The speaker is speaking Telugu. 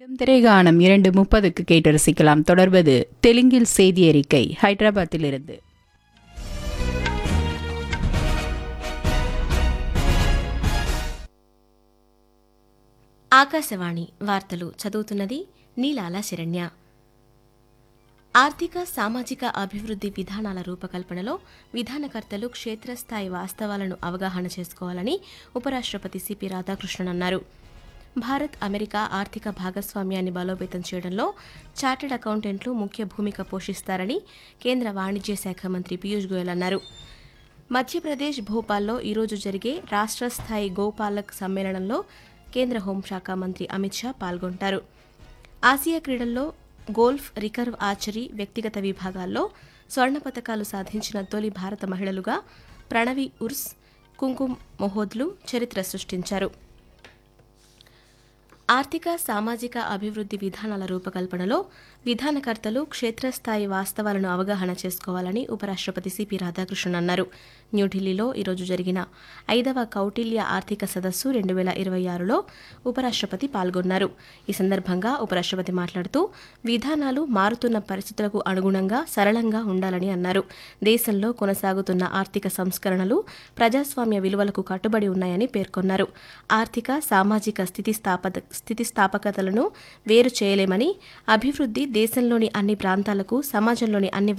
திரைகானம் இரண்டு முப்பதுக்கு கேட்டு ரசிக்கலாம் தொடர்வது தெலுங்கில் செய்தி அறிக்கை ஹைதராபாத்திலிருந்து ఆకాశవాణి వార్తలు చదువుతున్నది నీలాల శరణ్య ఆర్థిక సామాజిక అభివృద్ధి విధానాల రూపకల్పనలో విధానకర్తలు క్షేత్రస్థాయి వాస్తవాలను అవగాహన చేసుకోవాలని ఉపరాష్ట్రపతి సిపి రాధాకృష్ణన్ అన్నారు భారత్ అమెరికా ఆర్థిక భాగస్వామ్యాన్ని బలోపేతం చేయడంలో చార్టెడ్ అకౌంటెంట్లు ముఖ్య భూమిక పోషిస్తారని కేంద్ర వాణిజ్య శాఖ మంత్రి పీయూష్ గోయల్ అన్నారు మధ్యప్రదేశ్ భోపాల్లో ఈరోజు జరిగే రాష్ట్ర స్థాయి గోపాలక్ సమ్మేళనంలో కేంద్ర హోంశాఖ మంత్రి అమిత్ షా పాల్గొంటారు ఆసియా క్రీడల్లో గోల్ఫ్ రికర్వ్ ఆర్చరీ వ్యక్తిగత విభాగాల్లో స్వర్ణ పతకాలు సాధించిన తొలి భారత మహిళలుగా ప్రణవి ఉర్స్ కుంకుమ్ మొహోద్లు చరిత్ర సృష్టించారు ఆర్థిక సామాజిక అభివృద్ధి విధానాల రూపకల్పనలో విధానకర్తలు క్షేత్రస్థాయి వాస్తవాలను అవగాహన చేసుకోవాలని ఉపరాష్ట్రపతి సిపి రాధాకృష్ణన్ అన్నారు న్యూఢిల్లీలో ఈరోజు జరిగిన ఐదవ కౌటిల్య ఆర్థిక సదస్సు రెండు వేల ఇరవై ఆరులో ఉపరాష్ట్రపతి పాల్గొన్నారు ఈ సందర్భంగా ఉపరాష్ట్రపతి మాట్లాడుతూ విధానాలు మారుతున్న పరిస్థితులకు అనుగుణంగా సరళంగా ఉండాలని అన్నారు దేశంలో కొనసాగుతున్న ఆర్థిక సంస్కరణలు ప్రజాస్వామ్య విలువలకు కట్టుబడి ఉన్నాయని పేర్కొన్నారు ఆర్థిక సామాజిక స్థితిస్థాపక స్థితిస్థాపకతలను వేరు చేయలేమని అభివృద్ధి దేశంలోని అన్ని ప్రాంతాలకు సమాజంలోని అన్ని